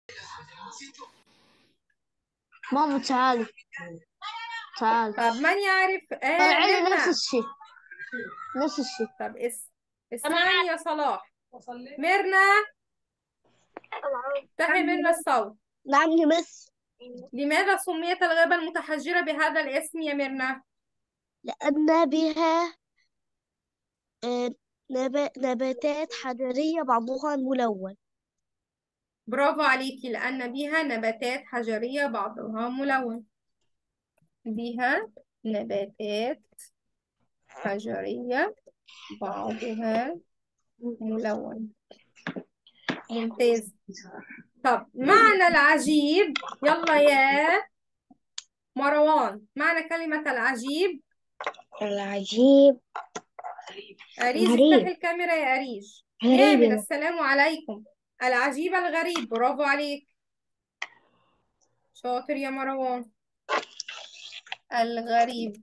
ماما تعالي تعالي طب من يعرف آه طلع لي نفس ميرنا الشيء نفس الشيء طب اس اسمعني يا صلاح ميرنا افتحي ميرنا الصوت نعم يا مس لماذا سميت الغابة المتحجرة بهذا الاسم يا ميرنا؟ لأن بها آه، نب- نباتات حجرية بعضها ملون برافو عليكي لأن بها نباتات حجرية بعضها ملون بها نباتات حجرية بعضها ملون ممتاز طب معنى العجيب يلا يا مروان معنى كلمة العجيب العجيب أريج غريب. افتح الكاميرا يا أريج غريب آمن يا السلام عليكم العجيب الغريب برافو عليك شاطر يا مروان الغريب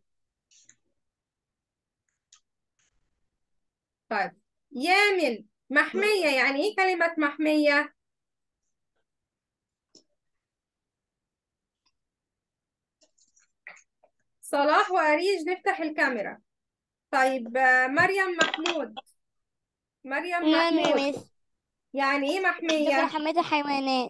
طيب يامل محمية يعني ايه كلمة محمية؟ صلاح وأريج نفتح الكاميرا طيب آه، مريم محمود مريم نعم محمود يا مس يعني ايه ده محمية؟ حماية الحيوانات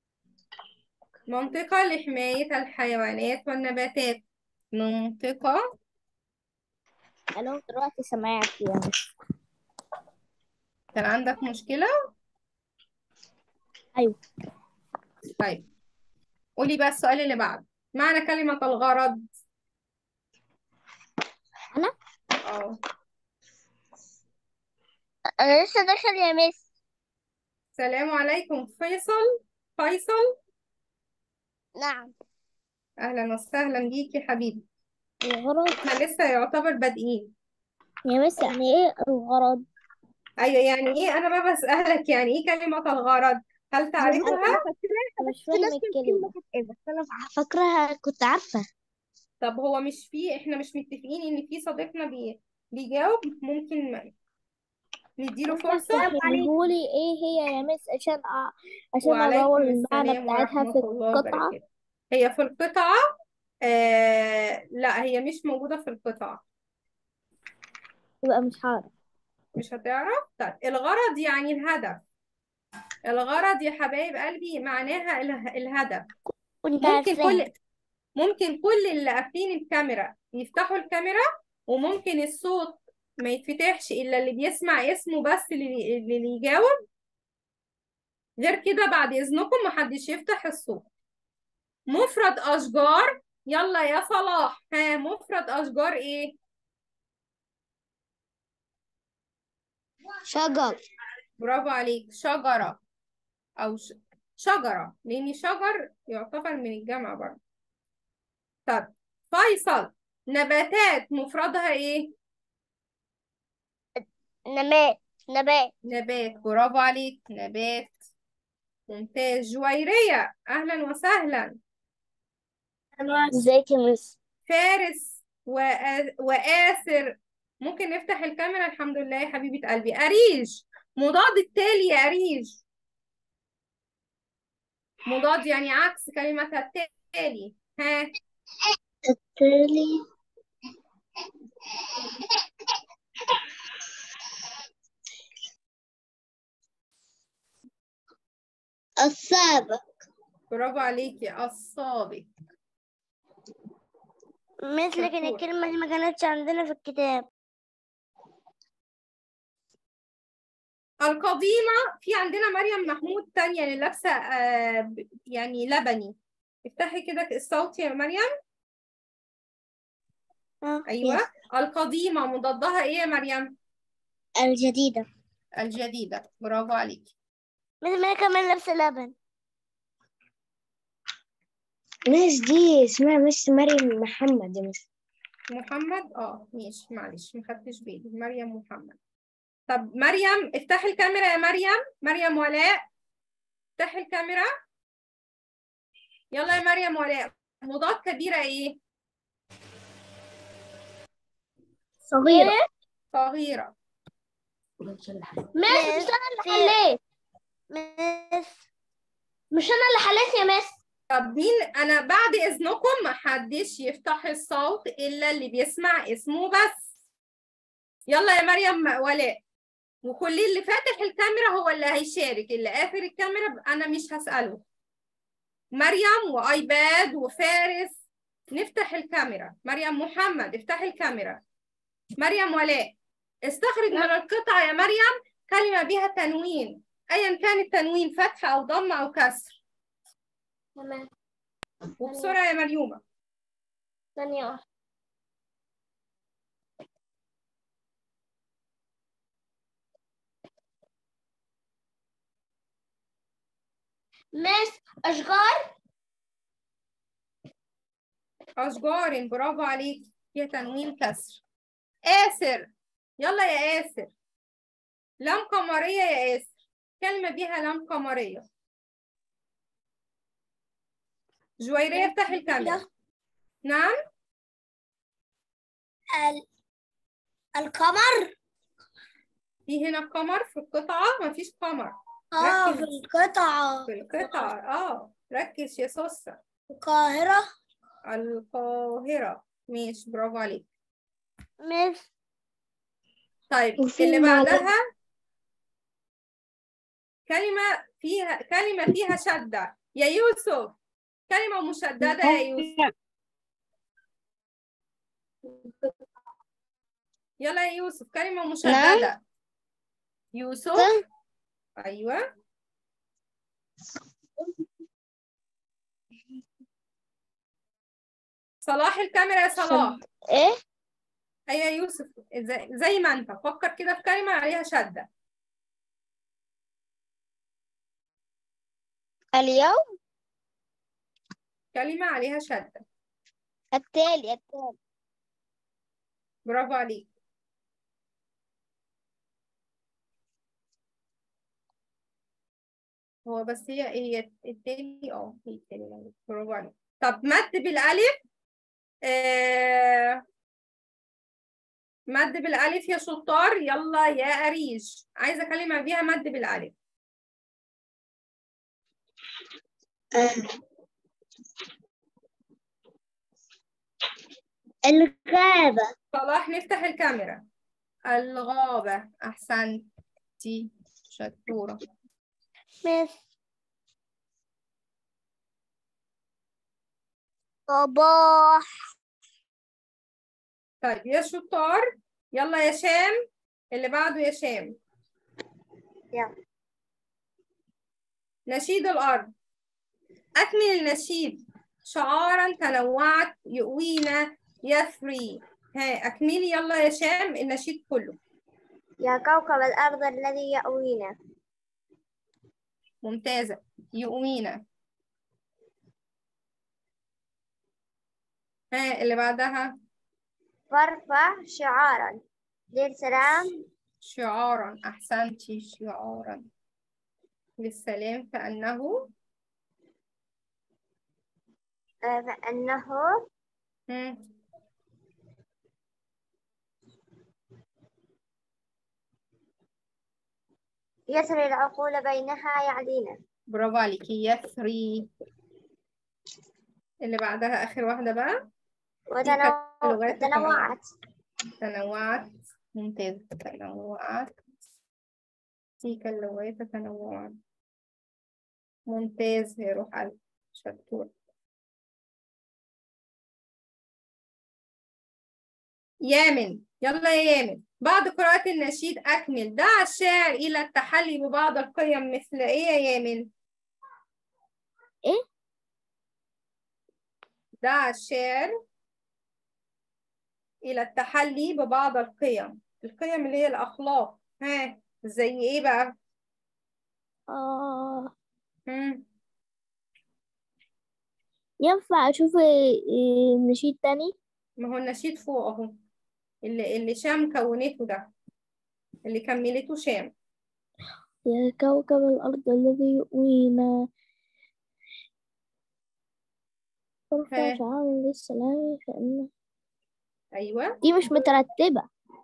منطقة لحماية الحيوانات والنباتات منطقة أنا دلوقتي سامعك يا مس كان عندك مشكلة؟ أيوة طيب قولي بقى السؤال اللي بعده معنى كلمة الغرض أنا اه أنا لسه داخل يا مس السلام عليكم فيصل فيصل نعم أهلا وسهلا بيك يا حبيبي الغرض احنا لسه يعتبر بادئين يا مس يعني إيه الغرض؟ أيوة يعني إيه أنا ما بسألك يعني إيه كلمة الغرض هل تعرفها؟ أنا مش فاهمة الكلمة بس أنا فاكراها كنت عارفة طب هو مش فيه احنا مش متفقين إن في صديقنا بي... بيجاوب ممكن ما- نديله فرصة قولي إيه هي يا مس عشان أ... عشان وعليكم أدور المعنى السلام بتاعتها ورحمة في الله القطعة وبركاته هي في القطعة آه... لا هي مش موجودة في القطعة يبقى مش هعرف مش هتعرف طيب الغرض يعني الهدف الغرض يا حبايب قلبي معناها اله- الهدف كنت ممكن عارفاها كل ممكن كل اللي قافلين الكاميرا يفتحوا الكاميرا وممكن الصوت ما يتفتحش إلا اللي بيسمع اسمه بس اللي, اللي يجاوب غير كده بعد إذنكم محدش يفتح الصوت مفرد أشجار يلا يا صلاح ها مفرد أشجار إيه؟ شجر برافو عليك شجرة أو ش... شجرة لأن شجر يعتبر من الجمع برضه طب فيصل نباتات مفردها إيه؟ نبات نبات نبات برافو عليك نبات ممتاز جويرية أهلا وسهلا ازيك يا مس فارس وآ- وآسر ممكن نفتح الكاميرا الحمد لله يا حبيبة قلبي أريج مضاد التالي يا أريج مضاد يعني عكس كلمة التالي ها التالي السابق برافو عليكي السابق مس لكن شطور. الكلمة دي ما كانتش عندنا في الكتاب القديمة في عندنا مريم محمود تانية اللي لابسة آه، ب- يعني لبني افتحي كده الصوت يا مريم آه، أيوة يس. القديمة مضادها إيه يا مريم؟ الجديدة الجديدة برافو عليكي مس ما كمان لابسة لبن مس دي اسمها مس مريم محمد يا مس محمد اه ماشي معلش ما خدتش بالي مريم محمد طب مريم افتحي الكاميرا يا مريم مريم ولاء افتحي الكاميرا يلا يا مريم ولاء مضاد كبيرة ايه؟ صغيرة صغيرة مس مش انا اللي حليت مس مش انا اللي حليت يا مس طب مين انا بعد اذنكم ما حدش يفتح الصوت الا اللي بيسمع اسمه بس يلا يا مريم ولاء وكل اللي فاتح الكاميرا هو اللي هيشارك اللي قافل الكاميرا انا مش هسأله مريم وايباد وفارس نفتح الكاميرا مريم محمد افتحي الكاميرا مريم ولاء استخرج من القطعة يا مريم كلمة بها تنوين ايا كان التنوين فتح او ضم او كسر تمام وبسرعة يا مريومة ثانية واحدة مس أشجار أشجار برافو عليك فيها تنوين كسر آسر يلا يا آسر لام قمرية يا آسر كلمة بيها لام قمرية جويرية افتحي الكاميرا نعم ال... القمر في هنا قمر في القطعة مفيش قمر اه ركز. في القطعة في القطعة اه ركز يا سوسة القاهرة القاهرة ماشي برافو عليك مس طيب وفي اللي معلم. بعدها كلمة فيها كلمة فيها شدة يا يوسف كلمة مشددة يا يوسف يلا يا يوسف كلمة مشددة يوسف أيوة صلاح الكاميرا يا صلاح ايه أيوة يا يوسف زي, زي ما أنت فكر كده في كلمة عليها شدة اليوم كلمة عليها شدة التالي التالي برافو عليك هو بس هي هي التاني اه هي التاني برافو عليك طب مد بالألف آه مد بالألف يا شطار يلا يا أريج عايزة كلمة بيها مد بالألف الغابة صلاح نفتح الكاميرا الغابة أحسنتي شطورة مس صباح طيب يا شطار يلا يا شام اللي بعده يا شام يلا. نشيد الأرض أكمل النشيد شعارا تنوعت يؤوينا يثري ها أكملي يلا يا شام النشيد كله يا كوكب الأرض الذي يأوينا ممتازة يؤوينا ها اللي بعدها فارفع شعارا للسلام شعارا أحسنتي شعارا للسلام كأنه آه، فأنه مم. يسري العقول بينها يعدينا برافو عليكي يثري اللي بعدها آخر واحدة بقى وتنوع اللغات تنوعت تنوعت ممتاز تنوعت تلك اللغات تنوعت ممتاز يا روح قلب شطور يامن يلا يا يامن بعد قراءة النشيد أكمل دعا الشاعر إلى التحلي ببعض القيم مثل إيه يا يامن؟ إيه؟ دعا الشاعر إلى التحلي ببعض القيم القيم اللي هي الأخلاق ها زي إيه بقى؟ آه مم. ينفع أشوف آه، نشيد تاني ما هو النشيد فوق أهو اللي اللي شام كونته ده اللي كملته شام يا كوكب الأرض الذي يؤوينا فارفع ها. شعارا للسلام فإنه أيوه دي مش مترتبة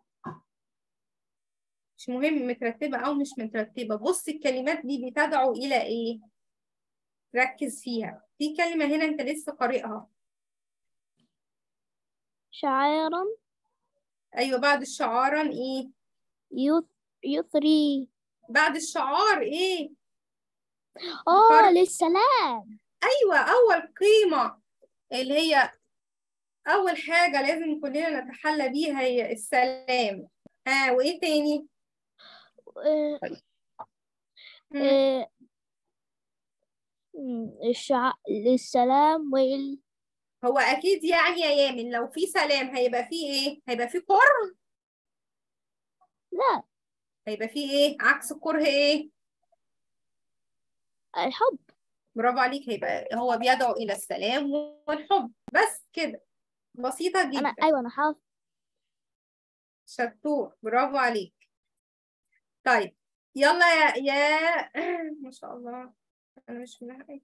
مش مهم مترتبة أو مش مترتبة بص الكلمات دي بتدعو إلى إيه؟ ركز فيها في كلمة هنا انت لسه قارئها شعيرا ايوه بعد الشعارا ايه يث... يثري بعد الشعار ايه اه فرق. للسلام ايوه اول قيمة اللي هي اول حاجة لازم كلنا نتحلى بيها هي السلام ها وايه تاني آه، مم. آه، مم، الشع... للسلام وال هو اكيد يعني يا يامن لو في سلام هيبقى فيه ايه هيبقى فيه كره لا هيبقى فيه ايه عكس الكره ايه الحب برافو عليك هيبقى هو بيدعو الى السلام والحب بس كده بسيطة انا جدا ايوه انا حافظ شطور برافو عليك طيب يلا يا يا ما شاء الله انا مش ملاحقة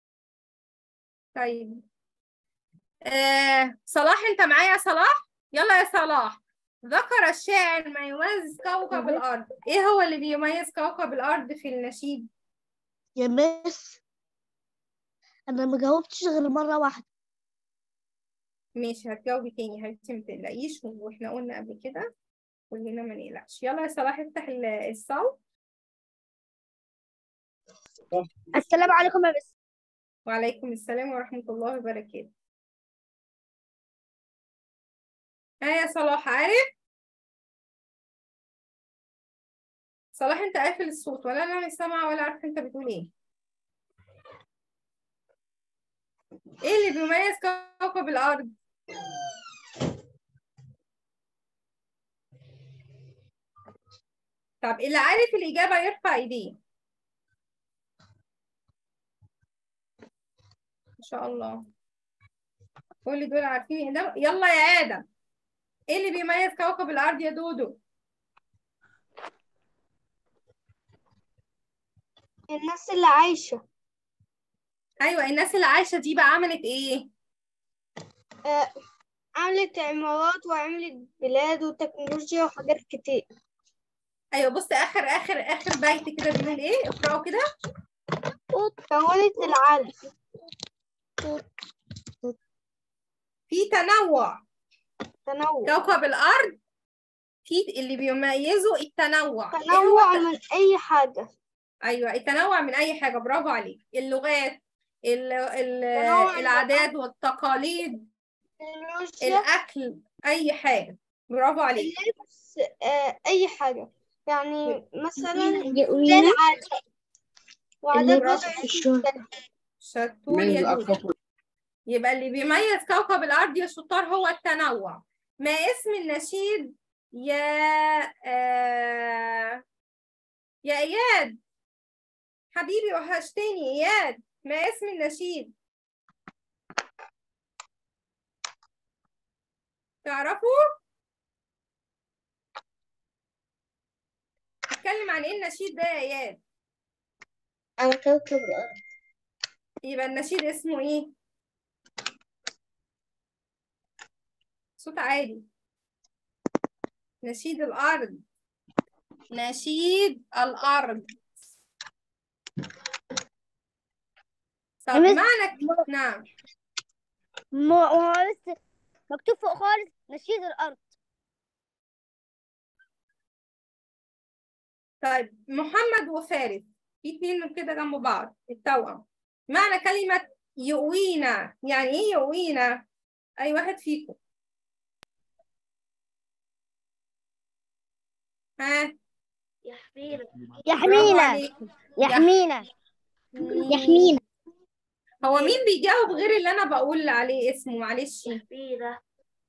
طيب آه صلاح انت معايا يا صلاح يلا يا صلاح ذكر الشاعر ما يميز كوكب الارض ايه هو اللي بيميز كوكب الارض في النشيد يا مس انا ما جاوبتش غير مره واحده ماشي هتجاوبي تاني يا حبيبتي ما تقلقيش واحنا قلنا قبل كده كلنا ما نقلقش يلا يا صلاح افتح ال- الصوت السلام عليكم يا مس وعليكم السلام ورحمة الله وبركاته ها يا صلاح عارف صلاح انت قافل الصوت ولا انا مش سامعة ولا عارفة انت بتقول ايه ايه اللي بيميز كوكب الارض طب اللي عارف الإجابة يرفع ايديه ما شاء الله كل دول عارفين ده يلا يا آدم ايه اللي بيميز كوكب الأرض يا دودو الناس اللي عايشه ايوه الناس اللي عايشة دي بقى عملت ايه آه، عملت عمارات وعملت بلاد وتكنولوجيا وحاجات كتير ايوه بص اخر اخر اخر بيت كده بيقول ايه اقرأوا كده كونت العالم في تنوع تنوع كوكب الأرض في اللي بيميزه التنوع إيه هو تنوع الت- من أي حاجة ايوه التنوع من اي حاجه برافو عليك اللغات ال ال تنوع العادات والتقاليد تكنولوجيا الاكل اي حاجه برافو عليك اللبس آه، أي حاجة يعني مثلا زي يقوينا العادات وعادات برافو. وضع مختلفة. شطور من يا دود الأكفر يبقى اللي بيميز كوكب الارض يا شطار هو التنوع ما اسم النشيد يا آه يا اياد حبيبي وحشتني اياد ما اسم النشيد تعرفوا اتكلم عن ايه النشيد ده يا اياد على كوكب الأرض يبقى النشيد اسمه ايه صوت عالي نشيد الارض نشيد الارض طب مس- معنى نعم ما هو بس مكتوب فوق خالص نشيد الأرض طيب محمد وفارس في اتنين كده جنب بعض التوأم معنى كلمة يؤوينا يعني ايه يؤوينا اي واحد فيكم ها يحمينا برافو يحمينا عليكم يحمينا مين؟ يحمينا هو مين بيجاوب غير اللي انا بقول عليه اسمه معلش يحمينا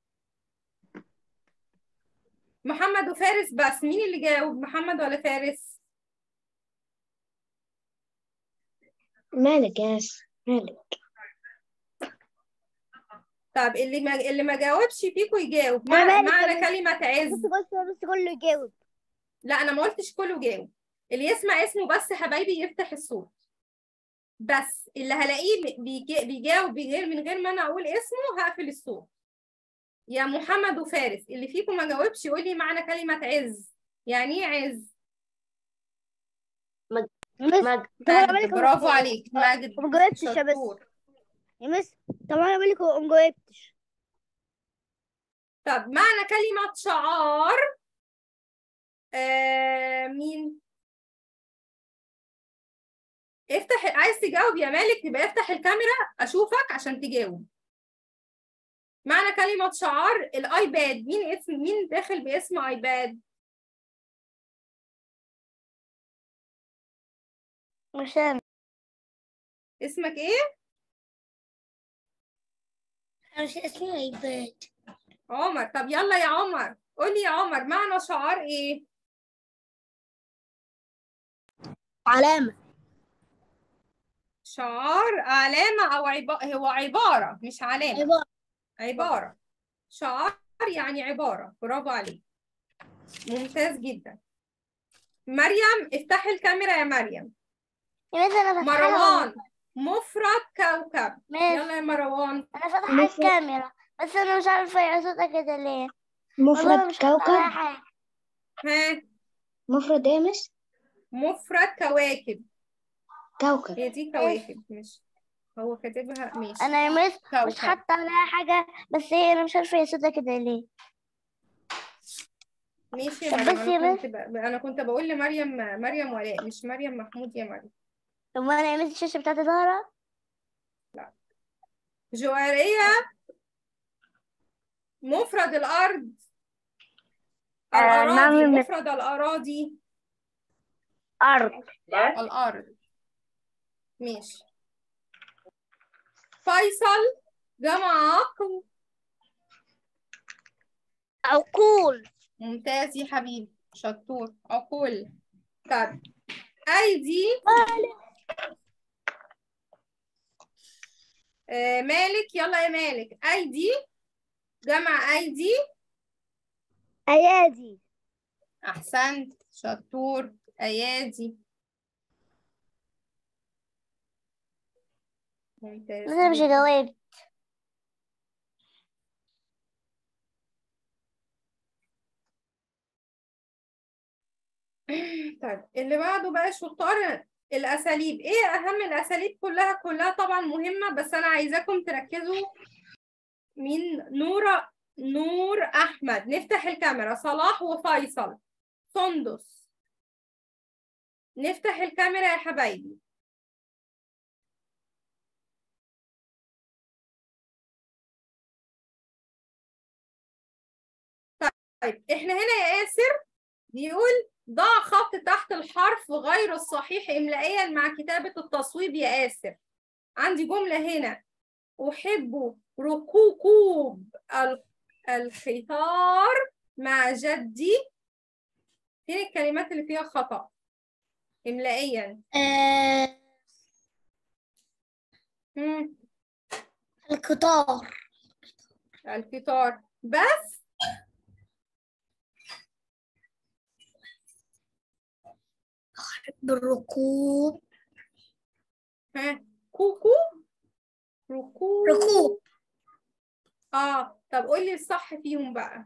محمد وفارس بس مين اللي جاوب محمد ولا فارس مالك يا ياس مالك طب اللي ما اللي ما جاوبش فيكم يجاوب أنا معنى, مالك يا معنى بنت؟ كلمة عز بص بص بص كله يجاوب لا انا ما قلتش كله جاوب اللي يسمع اسمه بس حبايبي يفتح الصوت بس اللي هلاقيه بيجا- بيجاوب بغير من غير ما انا اقول اسمه هقفل الصوت يا محمد وفارس اللي فيكم ما جاوبش يقول لي معنى كلمة عز يعني ايه عز يا مس مجد طب انا مجد بالك برافو عليك مجد ما جاوبتش يا بس شطور يا مس طب انا بالك ما جاوبتش طب معنى كلمة شعار آه مين افتح عايز تجاوب يا مالك يبقى افتح الكاميرا اشوفك عشان تجاوب معنى كلمة شعار الايباد مين اسم مين داخل باسم ايباد مش انا اسمك ايه مش اسمي عباد عمر طب يلا يا عمر قولي يا عمر معنى شعار ايه علامة شعار علامة او عبارة هو عبارة مش علامة عبارة عبارة شعار يعني عبارة برافو عليك ممتاز جدا مريم افتحي الكاميرا يا مريم يا مس انا فاتحة مروان مفرد كوكب مس يلا يا مروان انا فاتحة مفرد. الكاميرا بس انا مش عارفة يا صوتها كده ليه والله مفرد مش عارفة عليها كوكب حاجة ها مفرد ايه مس مفرد كواكب كوكب هي دي كواكب مش هو كاتبها ماشي انا يا مس مش كوكب حاطة عليها حاجة بس هي انا مش عارفة هي صوتها كده ليه ماشي يا طب مريم بس يا انا بس. كنت ب... انا كنت بقول لمريم مريم ولاء مش مريم محمود يا مريم طب وانا يا مس الشاشة بتاعتي ظاهرة جوارية مفرد الأرض آه، الأراضي نعم، مس. مفرد الأراضي ارض الأرض ماشي فيصل جمع عقل عقول ممتاز يا حبيبي شطور عقول طب أيدي آه مالك يلا يا مالك أيدي جمع أيدي ايادي أحسنت شطور أيادي ممتاز بس انا مش جدا. جاوبت طيب اللي بعده بقى شطار الأساليب إيه أهم الأساليب كلها كلها طبعا مهمة بس أنا عايزاكم تركزوا مين نورة نور أحمد نفتح الكاميرا صلاح وفيصل سندس نفتح الكاميرا يا حبايبي طيب احنا هنا يا ياسر بيقول ضع خط تحت الحرف غير الصحيح إملائيا مع كتابة التصويب يا ياسر عندي جملة هنا أحب ركوب ال- الخطار مع جدي فين الكلمات اللي فيها خطأ إملائيا آه مم. القطار القطار بس بالركوب ها كوكو ركوب ركوب اه طب قولي الصح فيهم بقى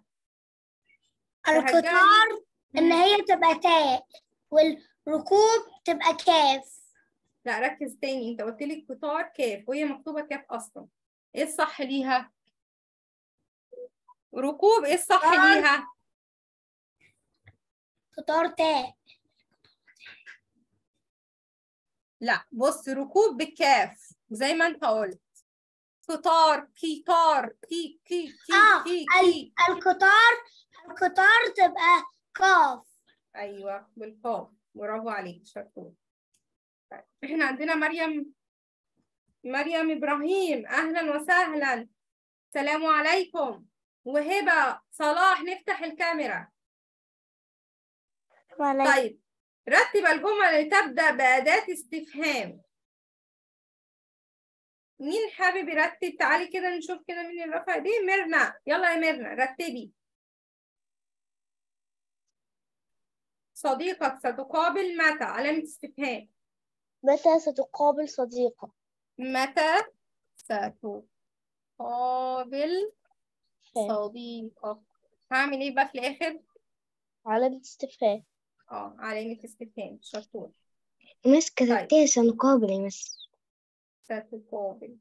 القطار ان هي تبقى تاء والركوب تبقى كاف لا ركز تاني انت قلت لي قطار كاف وهي مكتوبة كاف اصلا ايه الصح ليها ركوب ايه الصح قطار. ليها قطار تاء لا بص ركوب بالكاف زي ما انت قلت قطار قطار كي كي كي آه، كي ال- كي القطار القطار تبقى قاف ايوه بالقاف برافو عليك شطور طيب احنا عندنا مريم مريم ابراهيم اهلا وسهلا السلام عليكم وهبه صلاح نفتح الكاميرا طيب رتب الجمل اللي تبدأ بأداة استفهام مين حابب يرتب تعالي كده نشوف كده مين اللي رفع ايديه ميرنا يلا يا ميرنا رتبي صديقك ستقابل متى علامة استفهام متى ستقابل صديقة متى ستقابل صديقك هعمل ايه بقى في الآخر علامة استفهام اه علامة استفهام شطور مس كتبتيها سنقابل يا مس ستقابل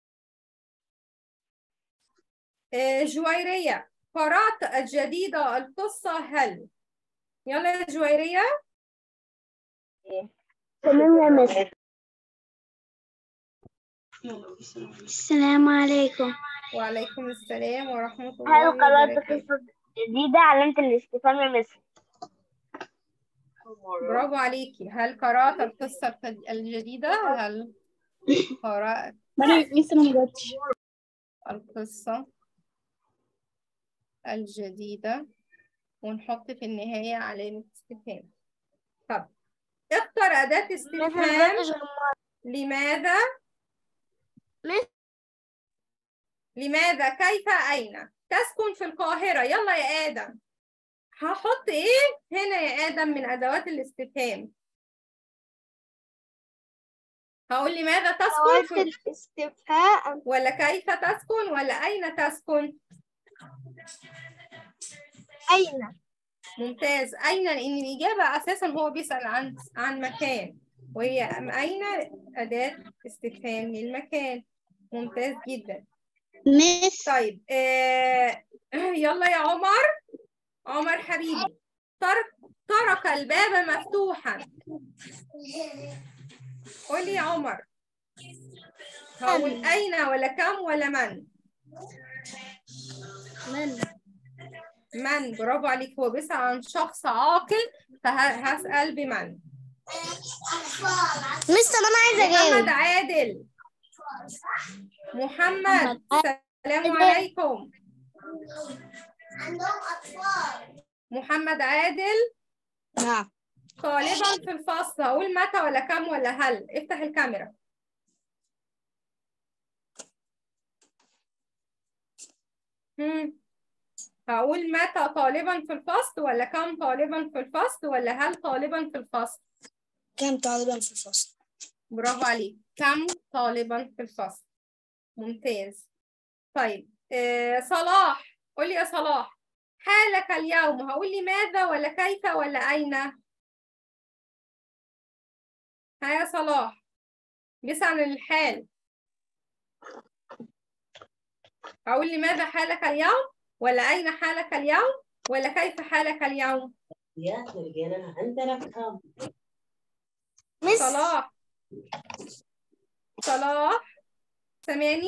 آه، جويرية قرأت الجديدة القصة هل يلا يا جويرية تمام يا مس السلام عليكم وعليكم السلام ورحمة هل الله قرأت وبركاته قصة جديدة علامة الاستفهام يا مس برافو عليكي هل قرأت القصة الجديدة هل قرأت لسه ما جاتش القصة الجديدة ونحط في النهاية علامة استفهام طب اختر أداة استفهام لماذا مس- لماذا كيف أين تسكن في القاهرة يلا يا آدم هحط إيه هنا يا آدم من أدوات الاستفهام هقول لماذا تسكن في الاستفهام ولا كيف تسكن ولا أين تسكن أين ممتاز أين لأن الإجابة أساسا هو بيسأل عن عن مكان وهي أين أداة استفهام للمكان ممتاز جدا مس طيب آه يلا يا عمر عمر حبيبي ترك ترك الباب مفتوحا قولي يا عمر هقول أين ولا كم ولا من من من برافو عليك هو بيسأل عن شخص عاقل فهسأل بمن مس طب أنا عايزة محمد أجاوب عادل محمد محمد السلام عليكم محمد عادل نعم طالبا في الفصل هقول متى ولا كم ولا هل افتح الكاميرا هم. هقول متى طالبا في الفصل ولا كم طالبا في الفصل ولا هل طالبا في الفصل كم طالبا في الفصل برافو عليك كم طالبا في الفصل ممتاز طيب آه صلاح قولي يا صلاح حالك اليوم هقول لماذا ولا كيف ولا أين ها يا صلاح بيسأل عن الحال هقول لماذا حالك اليوم ولا أين حالك اليوم ولا كيف حالك اليوم يا لقيناها عندنا كم مس صلاح صلاح سامعني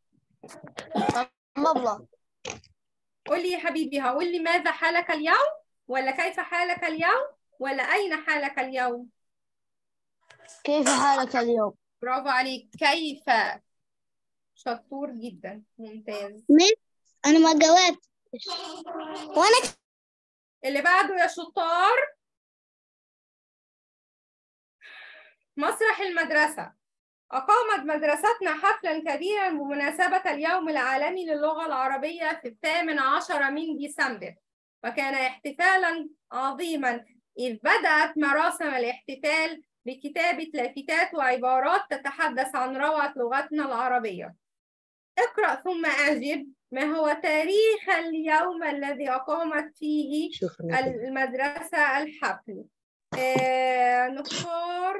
مبلغ قولي يا حبيبي هقول لي ماذا حالك اليوم ولا كيف حالك اليوم ولا أين حالك اليوم كيف حالك اليوم برافو عليك كيف شطور جدا ممتاز مس أنا ما جاوبت وأنا اللي بعده يا شطار مسرح المدرسة أقامت مدرستنا حفلا كبيرا بمناسبة اليوم العالمي للغة العربية في الثامن عشر من ديسمبر وكان احتفالا عظيما إذ بدأت مراسم الاحتفال بكتابة لافتات وعبارات تتحدث عن روعة لغتنا العربية اقرأ ثم أجب ما هو تاريخ اليوم الذي أقامت فيه شكرا المدرسة الحفل آه نختار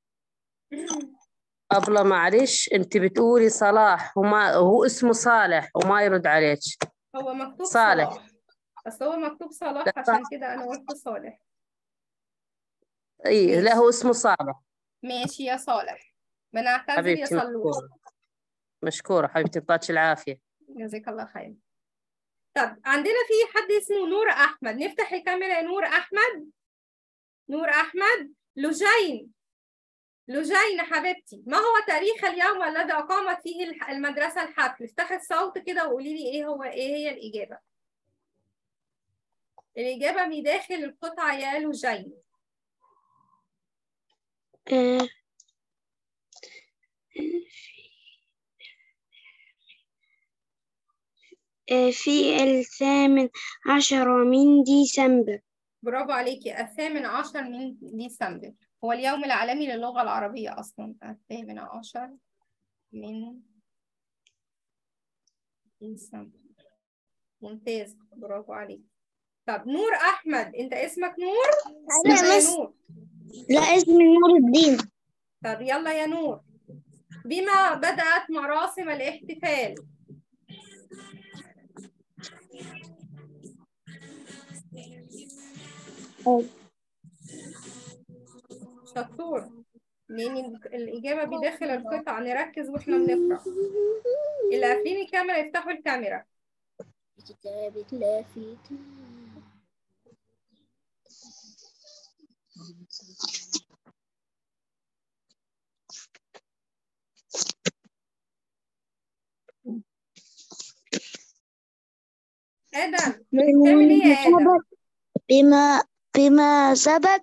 أبلة معلش أنت بتقولي صلاح وما هو اسمه صالح وما يرد عليك هو مكتوب صالح. صلاح بس هو مكتوب صلاح لا. عشان كده أنا قلت صالح أي لا ماشي. هو اسمه صالح ماشي يا صالح بنعتذر يا حبيبتي صلوش مشكورة مشكورة حبيبتي يعطيك العافية جزاك الله خير طب عندنا في حد اسمه نور أحمد نفتح الكاميرا يا نور أحمد نور أحمد لجين لجين حبيبتي ما هو تاريخ اليوم الذي أقامت فيه الح- المدرسة الحفل افتحي الصوت كده وقولي لي إيه هو إيه هي الإجابة الإجابة بداخل القطعة يا لجين آه. آه، في الثامن عشر من ديسمبر برافو عليكي الثامن عشر من ديسمبر هو اليوم العالمي للغة العربية أصلا الثامن عشر من ديسمبر ممتاز برافو عليك طب نور أحمد أنت اسمك نور؟ أنا اسمك يا مس- نور لا اسمي نور الدين طب يلا يا نور بما بدأت مراسم الاحتفال شطور لأن ال- الإجابة بداخل القطع نركز وإحنا بنقرأ اللي قافلين الكاميرا يفتحوا الكاميرا كتابة لافتة آدم بتعمل إيه يا آدم؟ بما بما ثبت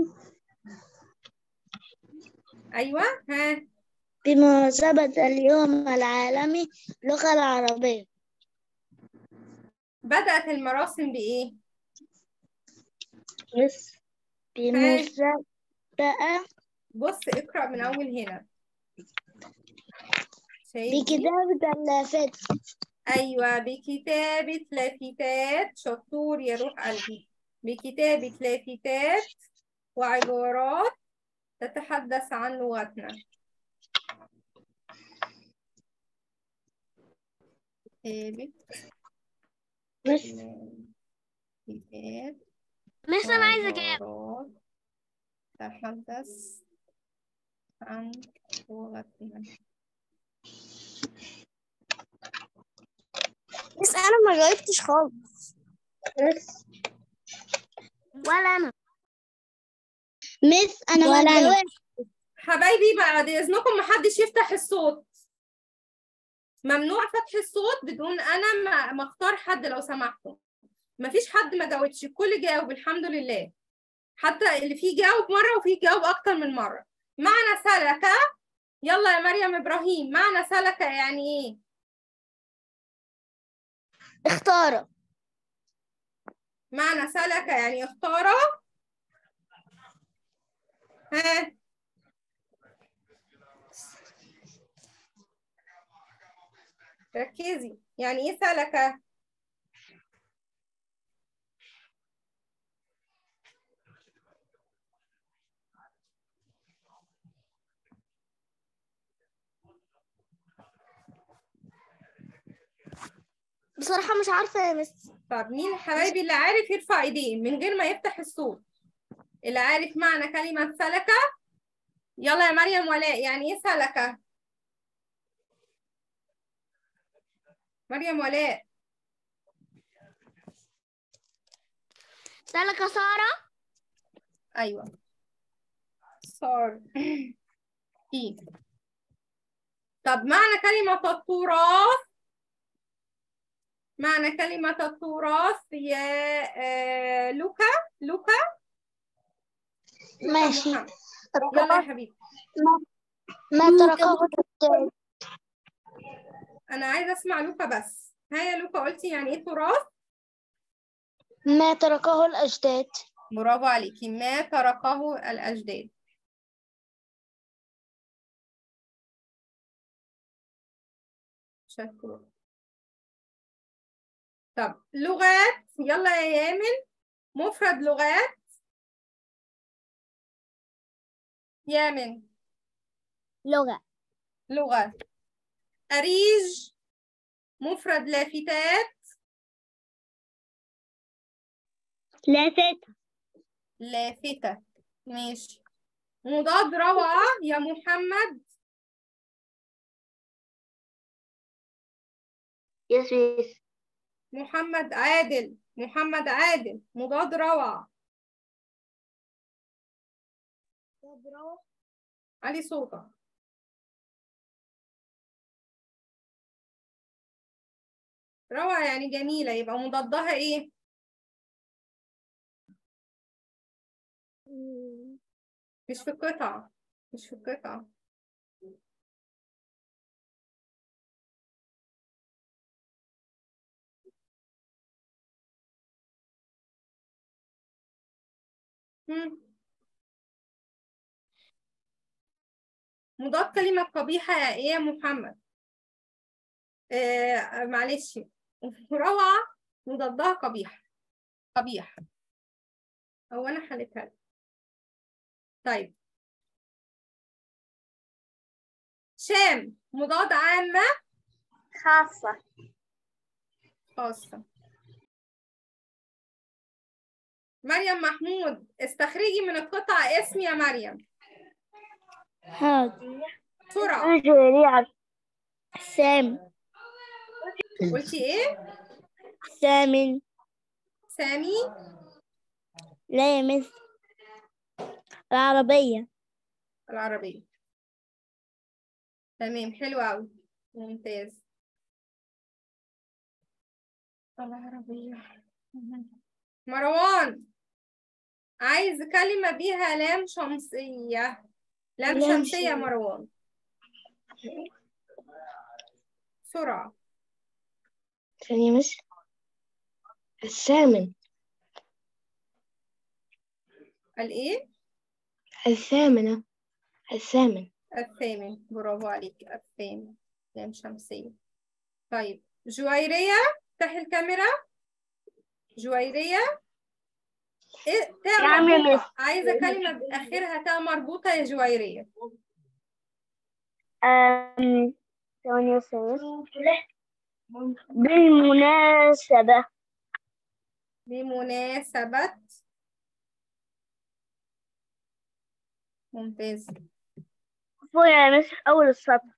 أيوه ها بما ثبت اليوم العالمي اللغة العربية بدأت المراسم بإيه؟ بس بمسابقة بص اقرأ من أول هنا شايف دي؟ بكتابة اللافات أيوة بكتابة لافتات شطور يا روح قلبي بكتابة لافتات وعبارات تتحدث عن لغتنا كتابة بس لافتات بس أنا عايزة أجاوب وعبارات تتحدث عن لغتنا بس أنا ما جاوبتش خالص بس ولا أنا مس أنا ولا ما أنا. جاوبتش حبايبي بعد اذنكم محدش يفتح الصوت ممنوع فتح الصوت بدون انا ما ما اختار حد لو سمحتوا مفيش حد ما جاوبش الكل جاوب الحمد لله حتى اللي فيه جاوب مره وفيه جاوب اكتر من مره معنى سلك يلا يا مريم ابراهيم معنى سلك يعني ايه اختار معنى سلك يعني اختار ها ركزي يعني ايه سلك بصراحة مش عارفة يا مس طب مين حبايبي اللي عارف يرفع ايديه من غير ما يفتح الصوت اللي عارف معنى كلمة سلك يلا يا مريم ولاء يعني ايه سلك مريم ولاء سلك سارة ايوه صار ايه طب معنى كلمة التراث معنى كلمة التراث يا آه لوكا لوكا لوكا ماشي. محمد. يلا يا حبيبي ما تركه الكتاب انا عايزه اسمع لوكا بس ها يا لوكا قلتي يعني ايه تراث ما تركه الأجداد برافو عليكي ما تركه الاجداد شكرا طب لغات يلا يا يامن مفرد لغات يامن لغة لغة أريج مفرد لافتات لافتة لافتة ماشي مضاد روعة يا محمد يس ميس محمد عادل محمد عادل مضاد روعة علي صوتك روعة يعني جميلة يبقى مضادها ايه؟ مش في القطعة مش في القطعة مم. مضاد كلمة قبيحة يا ايه يا محمد آه معلش روعة مضادها قبيح قبيح هو انا حلتها لك. طيب شام مضاد عامة خاصة خاصة مريم محمود استخرجي من القطع اسم يا مريم هاد بسرعة جويرية سام قلتي ايه؟ ثامن سامي لا يا مس العربية العربية تمام حلو أوي ممتاز العربية مروان عايز كلمة بيها لام شمسية لام لام شمسية يا مروان بسرعة ثانية مس الثامن قال ايه؟ الثامنة الثامن الثامن برافو عليك الثامن لام شمسية طيب جويرية افتحي الكاميرا جويرية إيه تاء نعم يا مربوطة عايزة كلمة بآخرها تاء مربوطة يا جويرية أم ثواني بس بالمناسبة بمناسبة ممتاز فوق يا مس أول السطر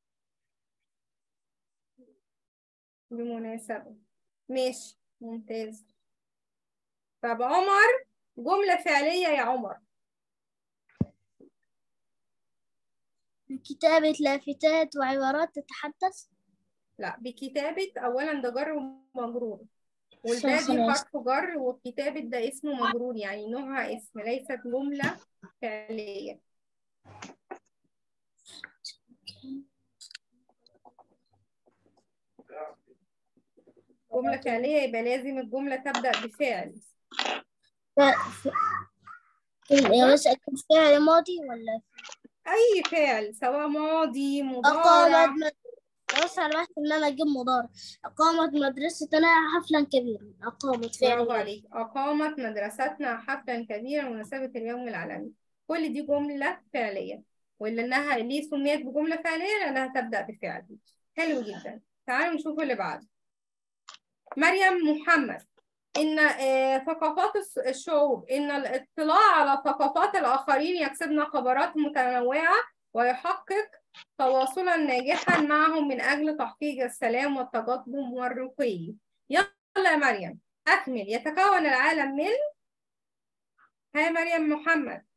بمناسبة ماشي ممتاز طب عمر جملة فعلية يا عمر كتابة لافتات وعبارات تتحدث لا بكتابة أولا ده جر ومجرور والباقي خلاص. حرف جر والكتابة ده اسمه مجرور يعني نوعها اسم ليست جملة فعلية جملة فعلية يبقى لازم الجملة تبدأ بفعل يا مس أكيد فعل ماضي ولا أي فعل سواء ماضي مضارع أقامت مد... بص على بحث إن أنا أجيب مضارع أقامت مدرستنا حفلا كبيرا أقامت فعل برافو ماضي. عليك أقامت مدرستنا حفلا كبيرا بمناسبة اليوم العالمي كل دي جملة فعلية واللي إنها ليه سميت بجملة فعلية لأنها تبدأ بفعل حلو جدا تعالوا نشوف اللي بعده مريم محمد إن آه، ثقافات الس- الشعوب إن الاطلاع على ثقافات الآخرين يكسبنا خبرات متنوعة ويحقق تواصلا ناجحا معهم من أجل تحقيق السلام والتقدم والرقي يلا يا مريم أكمل يتكون العالم من ها مريم محمد